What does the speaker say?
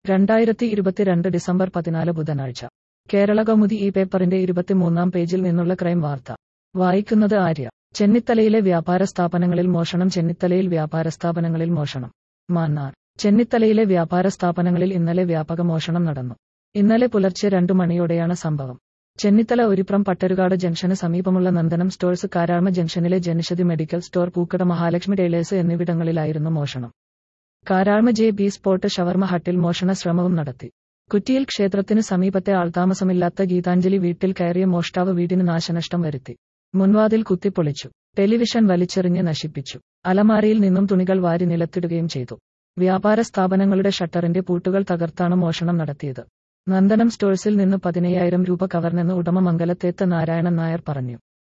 രണ്ടായിരത്തി ഇരുപത്തിരണ്ട് ഡിസംബർ പതിനാല് ബുധനാഴ്ച കേരള കൗമുദി ഈ പേപ്പറിന്റെ ഇരുപത്തിമൂന്നാം പേജിൽ നിന്നുള്ള ക്രൈം വാർത്ത വായിക്കുന്നത് ആര്യ ചെന്നിത്തലയിലെ വ്യാപാര സ്ഥാപനങ്ങളിൽ മോഷണം ചെന്നിത്തലയിൽ വ്യാപാര സ്ഥാപനങ്ങളിൽ മോഷണം മാന്നാർ ചെന്നിത്തലയിലെ വ്യാപാര സ്ഥാപനങ്ങളിൽ ഇന്നലെ വ്യാപക മോഷണം നടന്നു ഇന്നലെ പുലർച്ചെ രണ്ടു മണിയോടെയാണ് സംഭവം ചെന്നിത്തല ഒരിപ്രം പട്ടരുകാട് ജംഗ്ഷന് സമീപമുള്ള നന്ദനം സ്റ്റോഴ്സ് കാരാഴ്മ ജംഗ്ഷനിലെ ജനശതി മെഡിക്കൽ സ്റ്റോർ പൂക്കട മഹാലക്ഷ്മി ടൈലേഴ്സ് എന്നിവിടങ്ങളിലായിരുന്നു മോഷണം Karazhma J B spot shawarma ഹട്ടിൽ മോഷണ ശ്രമവും നടത്തി കുറ്റിയിൽ ക്ഷേത്രത്തിന് സമീപത്തെ ആൾതാമസമില്ലാത്ത ഗീതാഞ്ജലി വീട്ടിൽ കയറിയ മോഷ്ടാവ് വീടിന് നാശനഷ്ടം വരുത്തി മുൻവാതിൽ കുത്തിപ്പൊളിച്ചു ടെലിവിഷൻ വലിച്ചെറിഞ്ഞ് നശിപ്പിച്ചു അലമാരയിൽ നിന്നും തുണികൾ വാരി നിലത്തിടുകയും ചെയ്തു വ്യാപാര സ്ഥാപനങ്ങളുടെ ഷട്ടറിന്റെ പൂട്ടുകൾ തകർത്താണ് മോഷണം നടത്തിയത് നന്ദനം സ്റ്റോഴ്സിൽ നിന്ന് പതിനയ്യായിരം രൂപ കവർന്നെന്ന് ഉടമ മംഗലത്തേത്ത് നാരായണൻ നായർ പറഞ്ഞു